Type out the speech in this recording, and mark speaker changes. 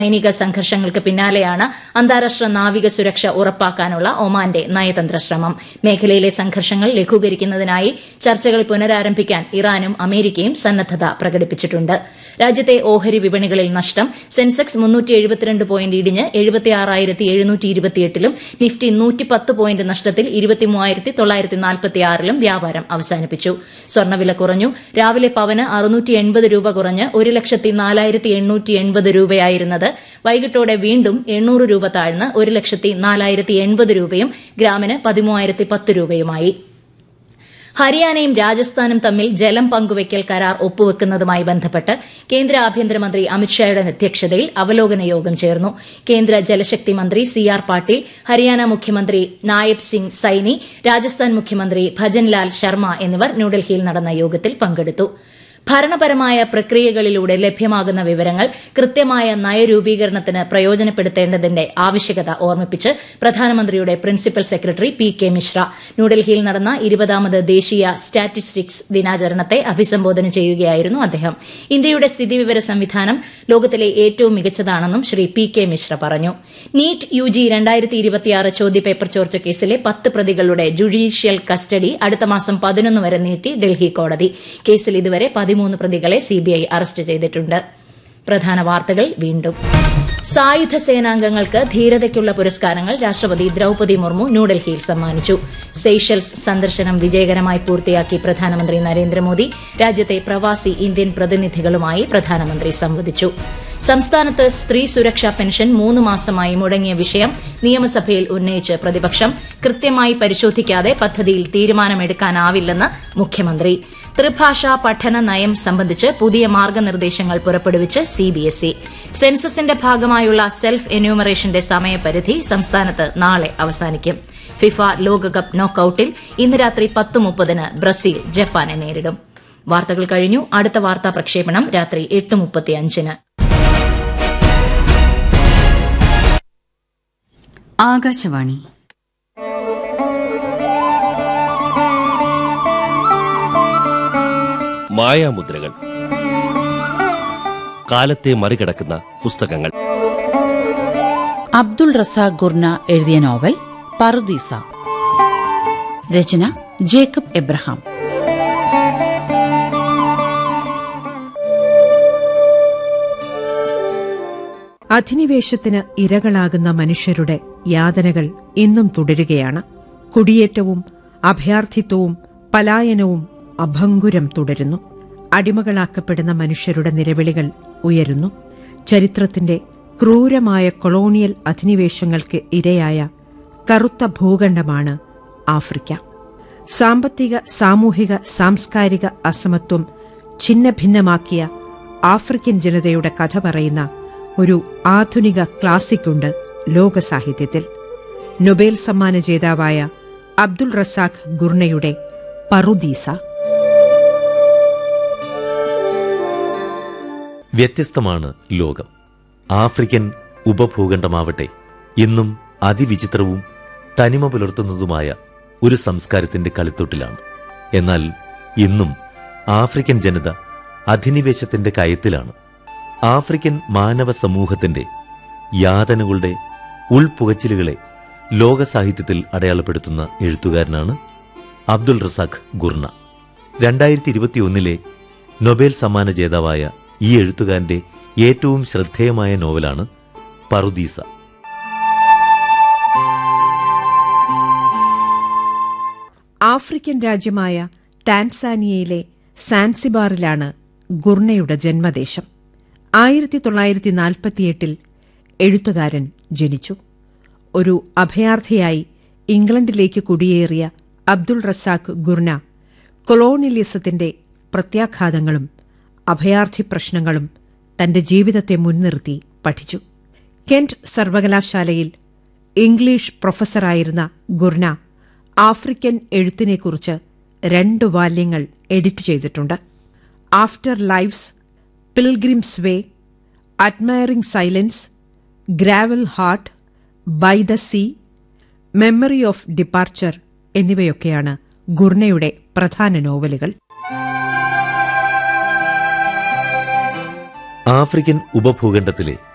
Speaker 1: സൈനിക സംഘർഷങ്ങൾക്ക് പിന്നാലെയാണ് അന്താരാഷ്ട്ര നാവിക സുരക്ഷ ഉറപ്പാക്കാനുള്ള ഒമാന്റെ നയതന്ത്ര ശ്രമം മേഖലയിലെ സംഘർഷങ്ങൾ ലഘൂകരിക്കുന്നതിനായി ചർച്ചകൾ പുനരാരംഭിക്കാൻ ഇറാനും അമേരിക്കയും സന്നദ്ധത പ്രകടിപ്പിച്ചിട്ടുണ്ട് രാജ്യത്തെ ഓഹരി വിപണികളിൽ നഷ്ടം സെൻസെക്സ് പോയിന്റ് ഇടിഞ്ഞ് ലും നിഫ്റ്റി പോയിന്റ് നഷ്ടത്തിൽ ലും വ്യാപാരം അവസാനിപ്പിച്ചു സ്വർണ്ണവില കുറഞ്ഞു രാവിലെ പവന് രൂപ കുറഞ്ഞ് ഒരു ലക്ഷത്തി നാലായിരത്തി എണ്ണൂറ്റി എൺപത് രൂപയായിരുന്നത് വൈകിട്ടോടെ വീണ്ടും എണ്ണൂറ് രൂപ താഴ്ന്ന് ഒരു ലക്ഷത്തി നാലായിരത്തി എൺപത് രൂപയും ഗ്രാമിന് പതിമൂവായിരത്തി പത്ത് രൂപയുമായി ഹരിയാനയും രാജസ്ഥാനും തമ്മിൽ ജലം പങ്കുവയ്ക്കൽ കരാർ ഒപ്പുവെക്കുന്നതുമായി ബന്ധപ്പെട്ട് കേന്ദ്ര ആഭ്യന്തരമന്ത്രി അമിത്ഷായുടെ അധ്യക്ഷതയിൽ അവലോകന യോഗം ചേർന്നു കേന്ദ്ര ജലശക്തി മന്ത്രി സി ആർ പാട്ടീൽ ഹരിയാന മുഖ്യമന്ത്രി നായബ് സിംഗ് സൈനി രാജസ്ഥാൻ മുഖ്യമന്ത്രി ഭജൻലാൽ ശർമ്മ എന്നിവർ ന്യൂഡൽഹിയിൽ നടന്ന യോഗത്തിൽ പങ്കെടുത്തു ഭരണപരമായ പ്രക്രിയകളിലൂടെ ലഭ്യമാകുന്ന വിവരങ്ങൾ കൃത്യമായ നയരൂപീകരണത്തിന് പ്രയോജനപ്പെടുത്തേണ്ടതിന്റെ ആവശ്യകത ഓർമ്മിപ്പിച്ച് പ്രധാനമന്ത്രിയുടെ principal secretary P K Mishra ന്യൂഡൽഹിയിൽ നടന്ന ഇരുപതാമത് ദേശീയ സ്റ്റാറ്റിസ്റ്റിക്സ് ദിനാചരണത്തെ അഭിസംബോധന ചെയ്യുകയായിരുന്നു അദ്ദേഹം ഇന്ത്യയുടെ സ്ഥിതിവിവര സംവിധാനം ലോകത്തിലെ ഏറ്റവും മികച്ചതാണെന്നും ശ്രീ പി കെ മിശ്ര പറഞ്ഞു നീറ്റ് യു ജി ചോദ്യപേപ്പർ ചോർച്ച കേസിലെ പത്ത് പ്രതികളുടെ ജുഡീഷ്യൽ കസ്റ്റഡി അടുത്ത മാസം പതിനൊന്ന് വരെ നീട്ടി ഡൽഹി കോടതി കേസിൽ ഇതുവരെ പതിമൂന്ന് പ്രതികളെ സിബിഐ അറസ്റ്റ് ചെയ്തിട്ടുണ്ട് പ്രധാന വാർത്തകൾ വീണ്ടും സായുധ സേനാംഗങ്ങൾക്ക് ധീരതയ്ക്കുള്ള പുരസ്കാരങ്ങൾ രാഷ്ട്രപതി ദ്രൌപതി മുർമു ന്യൂഡൽഹിയിൽ സമ്മാനിച്ചു സെയ്ഷൽസ് സന്ദർശനം വിജയകരമായി പൂർത്തിയാക്കി പ്രധാനമന്ത്രി നരേന്ദ്രമോദി രാജ്യത്തെ പ്രവാസി ഇന്ത്യൻ പ്രതിനിധികളുമായി പ്രധാനമന്ത്രി സംവദിച്ചു സംസ്ഥാനത്ത് സ്ത്രീ സുരക്ഷാ പെൻഷൻ മൂന്ന് മാസമായി മുടങ്ങിയ വിഷയം നിയമസഭയിൽ ഉന്നയിച്ച് പ്രതിപക്ഷം കൃത്യമായി പരിശോധിക്കാതെ പദ്ധതിയിൽ തീരുമാനമെടുക്കാനാവില്ലെന്ന് മുഖ്യമന്ത്രി ത്രിഭാഷാ പഠന നയം സംബന്ധിച്ച് പുതിയ മാർഗനിർദ്ദേശങ്ങൾ പുറപ്പെടുവിച്ച് സിബിഎസ്ഇ സെൻസസിന്റെ ഭാഗമായുള്ള സെൽഫ് എന്യൂമറേഷന്റെ സമയപരിധി സംസ്ഥാനത്ത് നാളെ അവസാനിക്കും ഫിഫ ലോകകപ്പ് നോക്കൌട്ടിൽ ഇന്ന് രാത്രി പത്ത് മുപ്പതിന് ബ്രസീൽ ജപ്പാനെ നേരിടും വാർത്തകൾ കഴിഞ്ഞു അടുത്ത വാർത്താ പ്രക്ഷേപണം രാത്രി എട്ട് മുപ്പത്തിയഞ്ചിന്
Speaker 2: ആകാശവാണി
Speaker 3: മായാമുദ്രകൾ കാലത്തെ മറികടക്കുന്ന പുസ്തകങ്ങൾ
Speaker 2: അബ്ദുൾ റസാഖ് ഗുർന എഴുതിയ നോവൽ പറുദീസ രചന ജേക്കബ് എബ്രഹാം
Speaker 4: അധിനിവേശത്തിന് ഇരകളാകുന്ന മനുഷ്യരുടെ യാതനകൾ ഇന്നും തുടരുകയാണ് കുടിയേറ്റവും അഭയാർത്ഥിത്വവും പലായനവും അഭംഗുരം തുടരുന്നു അടിമകളാക്കപ്പെടുന്ന മനുഷ്യരുടെ നിലവിളികൾ ഉയരുന്നു ചരിത്രത്തിന്റെ ക്രൂരമായ കൊളോണിയൽ അധിനിവേശങ്ങൾക്ക് ഇരയായ കറുത്ത ഭൂഖണ്ഡമാണ് ആഫ്രിക്ക സാമ്പത്തിക സാമൂഹിക സാംസ്കാരിക അസമത്വം ഛിന്നഭിന്നമാക്കിയ ആഫ്രിക്കൻ ജനതയുടെ കഥ പറയുന്ന ഒരു ആധുനിക ക്ലാസിക്കുണ്ട് ലോകസാഹിത്യത്തിൽ നൊബേൽ സമ്മാന ജേതാവായ അബ്ദുൾ റസാഖ് ഗുർണയുടെ പറുദീസ
Speaker 5: വ്യത്യസ്തമാണ് ലോകം ആഫ്രിക്കൻ ഉപഭൂഖണ്ഡമാവട്ടെ ഇന്നും അതിവിചിത്രവും തനിമ പുലർത്തുന്നതുമായ ഒരു സംസ്കാരത്തിന്റെ കളിത്തൊട്ടിലാണ് എന്നാൽ ഇന്നും ആഫ്രിക്കൻ ജനത അധിനിവേശത്തിന്റെ കയത്തിലാണ് ആഫ്രിക്കൻ മാനവ സമൂഹത്തിന്റെ യാതനകളുടെ ഉൾപുകച്ചിലുകളെ ലോകസാഹിത്യത്തിൽ അടയാളപ്പെടുത്തുന്ന എഴുത്തുകാരനാണ് അബ്ദുൾ റസാഖ് ഗുർണ രണ്ടായിരത്തി ഇരുപത്തിയൊന്നിലെ നൊബേൽ സമ്മാന ജേതാവായ ഈ എഴുത്തുകാരന്റെ ഏറ്റവും ശ്രദ്ധേയമായ നോവലാണ് പറുദീസ
Speaker 4: ആഫ്രിക്കൻ രാജ്യമായ ടാൻസാനിയയിലെ സാൻസിബാറിലാണ് ഗുർണയുടെ ജന്മദേശം ആയിരത്തി തൊള്ളായിരത്തി നാൽപ്പത്തിയെട്ടിൽ എഴുത്തുകാരൻ ജനിച്ചു ഒരു അഭയാർത്ഥിയായി ഇംഗ്ലണ്ടിലേക്ക് കുടിയേറിയ അബ്ദുൾ റസാഖ് ഗുർന കൊളോണിയലിസത്തിന്റെ പ്രത്യാഘാതങ്ങളും അഭയാർത്ഥി പ്രശ്നങ്ങളും തന്റെ ജീവിതത്തെ മുൻനിർത്തി പഠിച്ചു കെന്റ് സർവകലാശാലയിൽ ഇംഗ്ലീഷ് പ്രൊഫസറായിരുന്ന ഗുർന ആഫ്രിക്കൻ എഴുത്തിനെക്കുറിച്ച് രണ്ട് വാല്യങ്ങൾ എഡിറ്റ് ചെയ്തിട്ടുണ്ട് afterlives pilgrims way admiring silence gravel heart by the sea memory of departure എന്നിവയൊക്കെയാണ് ഗുർണയുടെ പ്രധാന നോവലുകൾ
Speaker 5: ആഫ്രിക്കൻ ഉപഭൂഖണ്ഡത്തിലെ